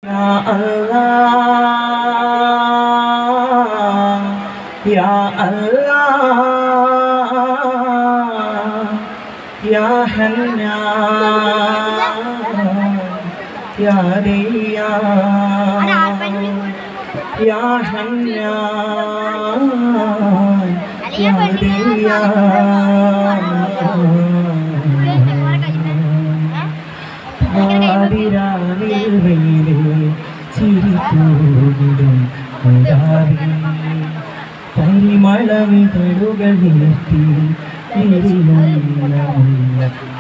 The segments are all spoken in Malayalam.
يا الله يا الله يا حنان يا ريان يا حنان يا ريان ആതിരാവിൽ വെയിലിൽ ചിരിപ്പൂവിടും ഉടാവിൽ പരിമളവിതളുകൾ നീട്ടി എരിയുന്ന മുല്ല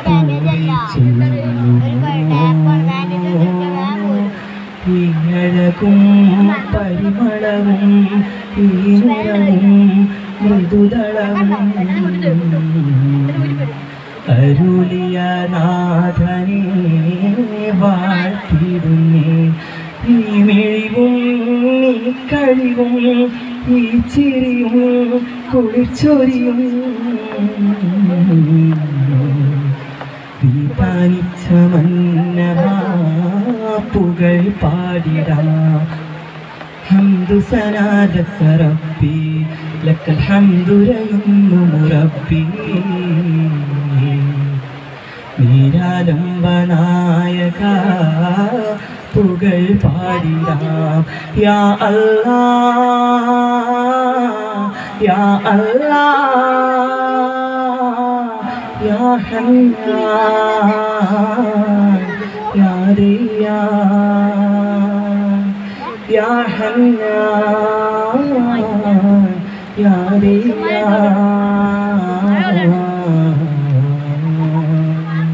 ഈഴകും പരിമളവും ഈരവും മൃദുതളവും അരുളിയ നാഥനെ വാഴ്ത്തിടുന്നേ ഈ മെഴിവും ഈ കഴിവും ഈ ചിരിയും കുളിച്ചൊരിയും ദീപാനിച്ച മന്നമാപ്പുകൾ പാടിടാം حمد سنادك ربي لك الحمد ليم ربي നീരാലംബനായക പുകൾ പാടിടാം യാ അല്ലാ യാ അല്ലാ യാ ഹന്നാൻ യാ റിയാൻ യാ ഹന്നാൻ യാ റിയാൻ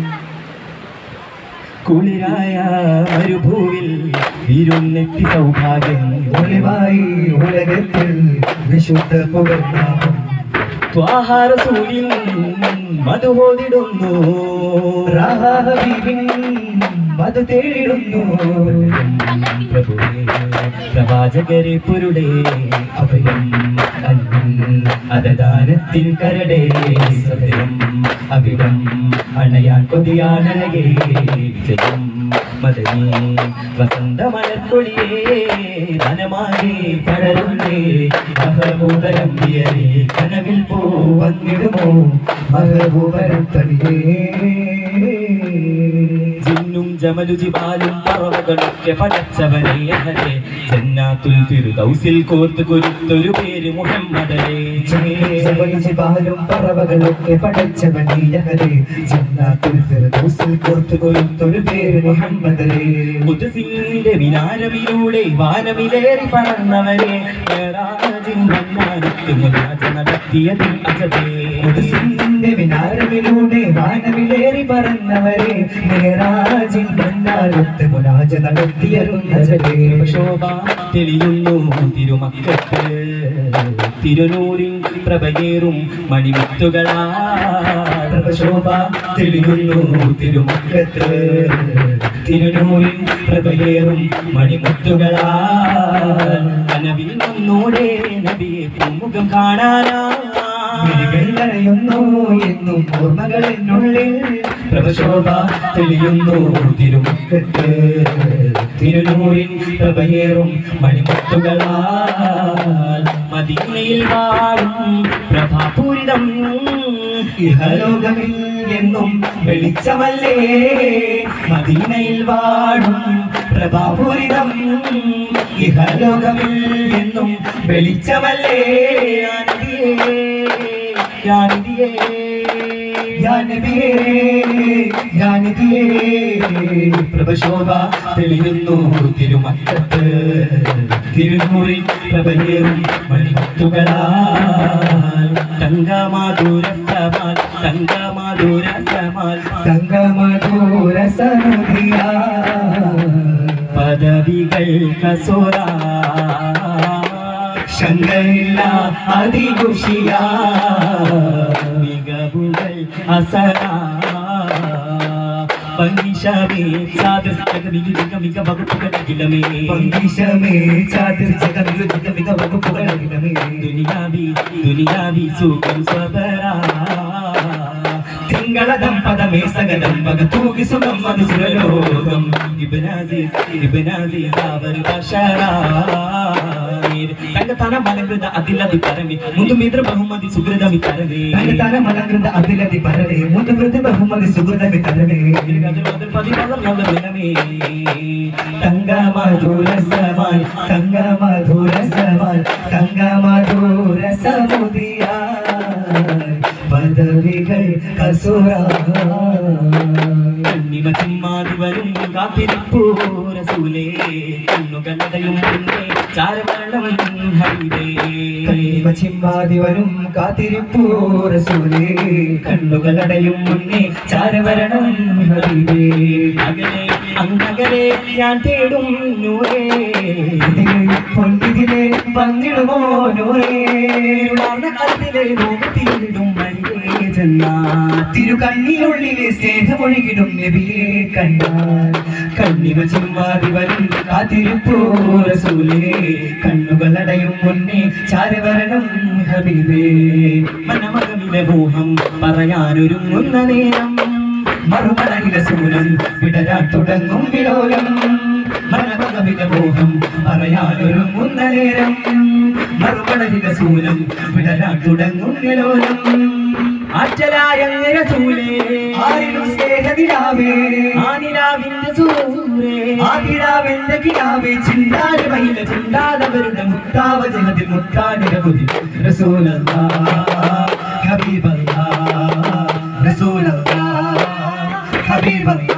കുളിരായ മരുഭൂവിൽ ഇരുന്നെത്തി സൗഭാഗ്യം ഒളിവായി ഉലകത്തിൽ വിശുദ്ധ പുകഴ്നാമം ത്വാഹാരസൂര്യൻ മധുഹോതിടുന്നു ഹബീബിൻ മത് തേടിടുന്നു പ്രഭുവേ പ്രവാചകരെ പൊരുടേ അഭയം അന്നം അതദാനത്തിൻ കരടേ സദയം അവിടം അണയാൻ കൊതിയാനഴകേ ജയം മദനീ വസന്തമലർക്കൊടിയേ ധനമായേ പടരുന്നേ മഹബൂബരം വിയരേ കനവിൽ പോ വന്നിടുമോ മഹബൂബരം തടിയേ ജിന്നും ജമലു ജിബാലും പറവകളൊക്കെ പടച്ചവനെ അഹരെ ജന്നാത്തുൽ ഫിർദൗസിൽ കോർത്ത് കുരുത്തൊരു പേര് മുഹമ്മദരെ ജബലും പറവകളൊക്കെ പടച്ചവനീയഹരേ ജന്നാത്തുൽ ഫിർദൗസിൽ കോർത്തു കൊരുത്തൊരു പേര് മുഹമ്മദരേ മുതസിന്റെ വിനാരമിലൂടെ വാനമിലേറി പറന്നവരെ മേറാജിൻ വന്നാനത്ത് മുനാജ നടത്തിയതിൽ അജതേ ും വിനാരമിലൂടെ വാനവിലേറി പറന്നവരെ മേരാജിൻ മണ്ണാലത്ത് മുനാജ നടത്തിയരുന്നജരേ ശോഭ തെളിയുന്നു തിരുമക്കത്ത് തിരുനൂരിൻ പ്രഭയേറും മണിമുത്തുകളാ പ്രഭശോഭ തെളിയുന്നു തിരുമുഖത്ത് തിരുനൂരിൻ പ്രഭയേറും മണിമുത്തുകളാ കനവിൽ വന്നോടെ നബിയെ മുഖം കാണാനാ മിഴികളറിയുന്നു എന്നും ഓർമ്മകൾ എന്നുള്ളിൽ പ്രഭശോഭ തെളിയുന്നു തിരുമുഖത്ത് തിരുനൂരിൻ പ്രഭയേറും മണിമുത്തുകളാൽ മദീനയിൽ വാഴും പ്രഭാപൂരിതം ഇഹലോകമിൽ എന്നും വെളിച്ചമല്ലേ മദീനയിൽ വാഴും പ്രഭാപൂരിതം ഇഹലോകമിൽ എന്നും വെളിച്ചമല്ലേ യാനിതിയേ ജ്ഞാനതിയേ ജ്ഞാനതിയേ പ്രഭശോഭ തെളിയുന്നു തിരുമക്കത്ത് തിരുനൂറിൽ പ്രഭയേറും മണിമുത്തുകളാൽ തങ്കമാധുര സമാൽ തങ്കമാധുര സമാൽ തങ്കമധൂര സനുധിയ പദവികൾ കസോറ ശങ്കയില്ല അതികുഷിയ മികവുകൾ അസറ പങ്കിഷമേ സാധക മിക മിക മിക വകുപ്പുകളകിലമേ പങ്കിശമേ ചാതിർ ജഗമിക മിക മിക വകുപ്പുകളിടമേ ദുനിയാവി ദുനിയാവി സുഖം സ്വബരാ തിങ്ക തിങ്കളതം പദമേ സകലം വക തൂകി സുഖം അത് സുരലോകം ഇബ്നാസീസ് ഇബ്നാസീസ് അവർ ബഷറായിർ തങ്കതന മലകൃത അതിലതി പരമി മുന്തു മിത്ര ബഹുമതി സുകൃതമി തരവേ തല മലകൃത അതിലതി പരവേ മുതുകൃതി ബഹുമതി സുഹൃതമി തരവേ തങ്ക മധുര സമാൻ തങ്ക മധുര സമാൻ തങ്ക മധുര സമുദിയ പദവികൾ കസുര കണ്ണിമ ചിമ്മാതി വരും കാത്തിരിപ്പൂരസൂലേ കണ്ണുകണ്ടയും പിന്നെ ചാരവരണം ഹരിതേ കണ്ണിമ ചിമ്മാതി വരും കാത്തിരിപ്പൂരസൂലേ കണ്ണുകളടയും മുന്നേ ചാരവരണം ഹരിവേ അകലെ അങ്ങകലെ ഞാൻ തേടും നൂറേ ഇതിലെ പൊന്നിതിലെ വന്നിടുമോ നൂറേ ഇരുളാർന്ന കൽവിലെ ലോകത്തിലിടും മരികേ ചെന്നാ തിരുകണ്ണിനുള്ളിലെ സ്നേഹമൊഴുകിടും നബിയെ കണ്ടാൽ കണ്ണിമ ചിമ്മാതി വരും കാത്തിരിപ്പൂരസൂലേ കണ്ണുകളടയും മുന്നേ ചാരവരണം ഹബീബേ മനമകമിലെ മോഹം പറയാനൊരുങ്ങുന്ന നേരം മറുമണയിലെ സൂരം വിടരാൻ തുടങ്ങും വിലോലം മനമകമിലെ മോഹം പറയാനൊരുങ്ങുന്ന നേരം മറുമണയിലെ സൂരം വിടരാൻ തുടങ്ങും വിലോലം ആറ്റലായ നിരസൂലേ ആരിലും സ്നേഹതിരാവേ ആനിരാവിന്റെ സൂരേ ആകിടാവെന്റെ കിടാവേ ചിന്താട് മയില ചിന്താതവരുടെ മുത്താവ ജനത്തിൽ മുത്താടിരകുതി റസൂലല്ലാ ഹബീബല്ലാ റസൂലല്ലാ ഹബീബല്ലാ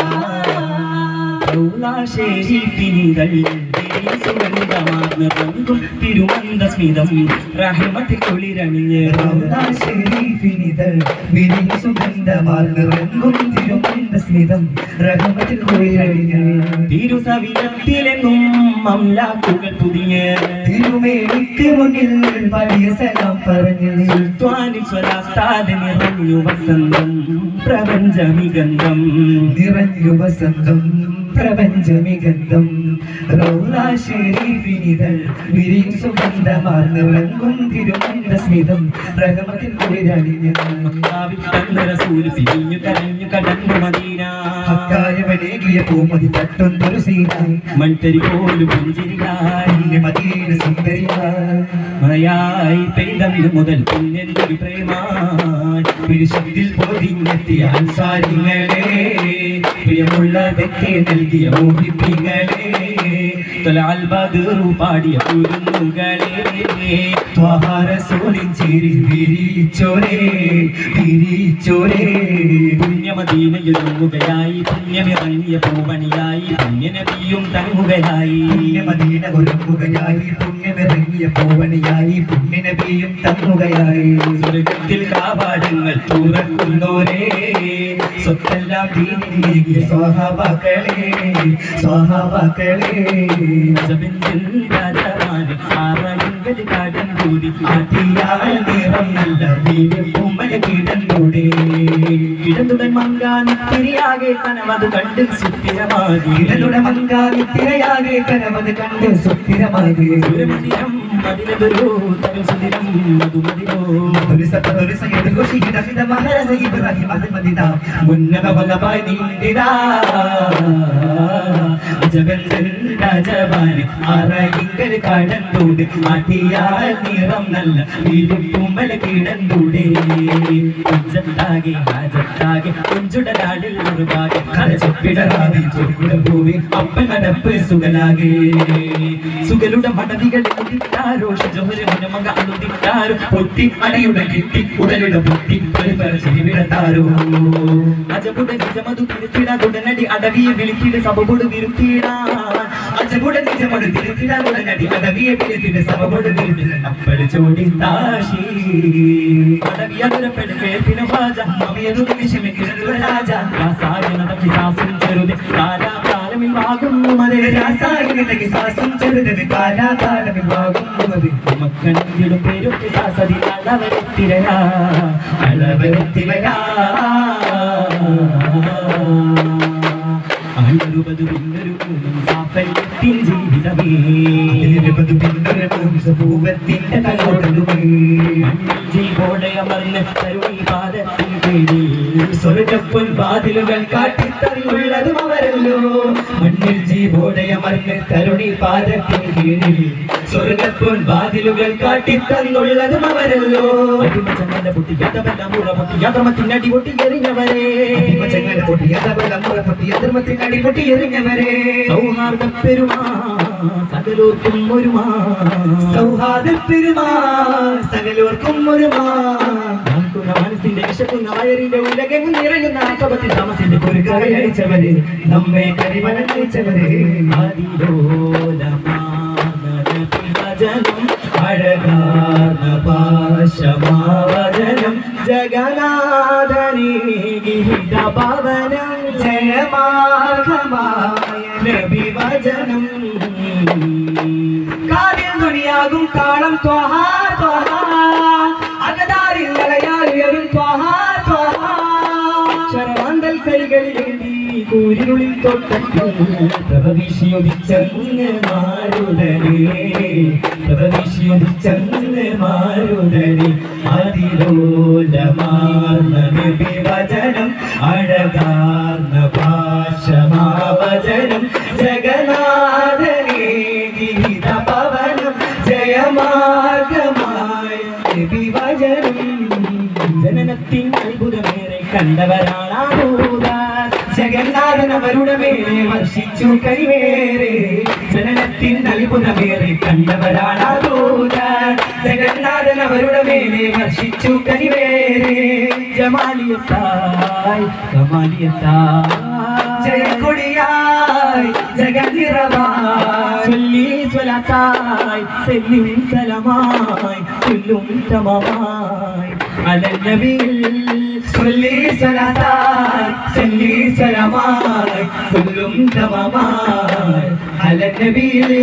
ൗലാശേരിപ്പിനിതൾ സുഗന്ധമാർന്ന പൊങ്കും തിരുമന്ത സ്മിതം റഹമത്തിൽ കുളിരണിഞ്ഞ് റൗദാ ശരീഫിനിതൾ വിരിഞ്ഞ സുഗന്ധമാർന്നിറങ്ങും തിരുമന്ത സ്മിതം റഹമത്തിൽ കുളിരണിഞ്ഞ് തിരുസവിധത്തിലെങ്ങും അംലാക്കുകൾ പുതിയ തിരുമേനിക്ക് മുന്നിൽ വലിയ സലാം പറഞ്ഞു സുൽത്താനിൽ സ്വലാസ്താതെ നിറഞ്ഞു വസന്തം പ്രപഞ്ചമിഗന്ധം നിറഞ്ഞു വസന്തം പ്രപഞ്ചമിഗന്ധം റൗലാ ശരീഫിനിതൾ വിരിയും സുഗന്ധമാർന്നിറങ്ങും തിരുമന്ത സ്മിതം റഹമത്തിൽ കുളിരണിഞ്ഞ് റസൂൽ പിരിഞ്ഞു കരഞ്ഞു കടന്നു മദീന ഹക്കായവനേകിയ പൂമതി തട്ടുന്നൊരു സീനായി മൺതരി പോലും പുഞ്ചിരിയായി പിന്നെ മദീന സുന്ദരിയായി മഴയായി പെയ്തന്നു മുതൽ പിന്നെന്തൊരു പ്രേമായി പിരിശത്തിൽ പൊതിഞ്ഞെത്തിയ അൻസാരിങ്ങളെ പ്രിയമുള്ളതൊക്കെ നൽകിയ മോഹിപ്പിങ്ങളെ തൊലാൽ ബദറു പാടിയ കുരുന്നുകളെ ത്വാഹാരസോലിൻ ചിരി വിരിച്ചോരേ വിരിച്ചോരേ പുണ്യമദീനയൊരുങ്ങുകയായി പുണ്യമിറങ്ങിയ പൂവണിയായി പുണ്യനബിയും തങ്ങുകയായി പുണ്യമദീന ഒരുങ്ങുകയായി പുണ്യമിറങ്ങിയ പൂവണിയായി പുണ്യനബിയും തങ്ങുകയായി സ്വർഗത്തിൽ കാവാടങ്ങൾ തുറക്കുന്നോരേ സ്വത്തെല്ലാം ദീനിലേകിയ സ്വഹാബാക്കളെ സ്വഹാബാക്കളെ രാജമാന് ആറയങ്കൽ കാടൻ കൂടി ആട്ടിയാൽ നിറം നല്ല ദീപുമ്മൽ കിടന്നൂടെ കിടന്നുടൻ മങ്കാനി തിരിയാകെ കനവത് കണ്ട് സുസ്ഥിരമാകി ഇടലുടെ മങ്കാലി തിരയാകെ കനവത് കണ്ട് സുസ്ഥിരമാകെ സുരമതിരം മതിലതൊരു തരും സുതിരം മധുമതിരോ തുരിസപ്പ തുരിസ എതുകൊശി ഇടമിത മഹരസ ഇബ്രാഹിം അത് മതിത മുന്നക വലപായി നീണ്ടിടാ ജഗന്തൻ രാജവാന് അറയിങ്കൽ കടന്നൂട് ആട്ടിയാൽ നിറം നല്ല വീടുമ്പൽ കിടന്നൂടെ കുഞ്ചത്താകെ ഹാജത്താകെ കുഞ്ചുടനാടിൽ ഒരു ഭാഗം കലച്ചപ്പിടറാവി ചൊരിടം പൂവി അപ്പൻ നടപ്പ് സുഖനാകെ സുഗലുടെ മടവികൾ ഉദിത്താരോഷ ജോഹര മുനമക അനുദിത്താരോ പൊട്ടി അടയുടെ കിട്ടി ഉടലുടെ പൊട്ടി പരിപര വിടത്താരോ അജപുട നിജമതു തിരുത്തിട ഉടനടി അടവിയെ വിളിത്തിട് സഭപൊട് വിരുത്തിടാ അജപുട നിജമട് തിരുത്തിട ഉടനടി അടവിയെ വിളിത്തിന്റെ സഭപൊട് തിരുത്തിട അപ്പടി ചോടി താശി അടവിയതുരപ്പെട് കേൾപ്പിന് ഭാജ അവിയതു നിമിഷമിക്കുന്നത് രാജ രാസായനതക്കി സാസും ചെറുതെ കാലാകാലമിൽ വാകുന്നു മതേ രാസായനിലേക്ക് ശ്വാസം ചെറുതത് കാലാകാലമിവാകുന്നത് മക്കണിടും പേരൊക്കെ സാസതി അളവരെത്തിരയാ അളവരെത്തിവയാ അഴുപത് പിന്നൊരു മൂന്നും സാഫല്യത്തിൻ ജീവിതമേ ഇരുപത് പിന്നൊരു പൂവത്തിന്റെ കലോടലുമേ ജീവോടെ അമർന്ന് തരുണി പാദത്തിൻ കീഴിൽ സ്വർഗപ്പൊൻ വാതിലുകൾ കാട്ടിത്തന്നുള്ളതും അവരല്ലോ മണ്ണിൽ ജീവോടയമർന്ന് തരുണി പാദത്തിൻ കീഴിൽ സ്വർഗപ്പൊൻ വാതിലുകൾ കാട്ടിത്തന്നുള്ളതും അവരല്ലോ അടിമച്ചങ്ങല പൊട്ടി യാതവല്ല മുറ പൊട്ടി യാത്രമത്തിനടി പൊട്ടി എറിഞ്ഞവരെ ചങ്ങല പൊട്ടി യഥബലം മുറ പൊട്ടി യന്ത്രമത്തിനടി പൊട്ടി എറിഞ്ഞവരെ സൗഹാർദ്ദ പെരുമാ സകലോർക്കും ഒരുമാ സൗഹാർദ്ദ പെരുമാ സകലോർക്കും ഒരു മാ നാൾക്കുന്ന മനസ്സിന്റെ വിശക്കുന്ന വയറിന്റെ ഉലകെങ്ങും നിറയുന്ന ആസവത്തിൽ താമസിന്റെ ഒരു കരയടിച്ചവരെ നമ്മെ കരിമണം കഴിച്ചവരെ അതിലോലമാനവചനം അഴകാർന്ന പാശമാവചനം ജഗനാഥനീഗീത ഭവനം ജയമാർഗമായ നബി വചനം കാവ്യം തുണിയാകും കാളം ത്വഹാ ത്വഹാ അകതാരിൽ നിലയാലുയരും ത്വഹാ ത്വഹാ ശരവാന്തൽ കൈകളിലേന്തി കൂരിനുള്ളിൽ തൊട്ടത്തിൽ പ്രഭവിഷ്യുദിച്ചങ്ങ് മാരുടനെ പ്രഭവിഷ്യുദിച്ചങ്ങ് മാരുടനെ അതിലോലമാർന്ന വിവചനം അഴകാർന്ന ഭാഷമാവചനം ജഗന്നാഥനേ ഗീത പവനം ജയമാർഗമായി വിവചനം ജനനത്തിൻ അത്ഭുതമേറെ കണ്ടവരാണാകൂത ജഗന്നാഥൻ അവരുടെ മേലെ വർഷിച്ചു കൈവേറെ ജനനത്തിൻ അത്ഭുതമേറെ കണ്ടവരാണാകൂത ജഗന്നാഥൻ അവരുടെ മേലെ വർഷിച്ചു കൈവേറെ ജമാലിയത്തായി കമാലിയത്തായി ജയക്കൊടിയായി ജഗനിറവായി ചൊല്ലി സ്വലാത്തായി സെല്ലും സലമായി ചൊല്ലും തമമായി അലനബിയിൽ ചൊല്ലി സലാത്തായി ചൊല്ലി സലമായി കൊല്ലും തമമായി അലനബിയിൽ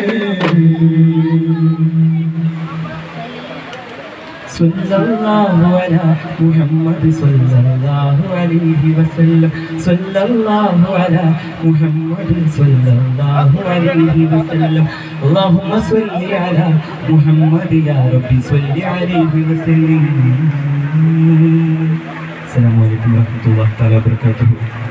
صلى الله على محمد صلى الله عليه وسلم صلى الله على محمد صلى الله عليه وسلم اللهم صل على محمد يا ربي صل عليه وسلم السلام عليكم ورحمة الله تعالى وبركاته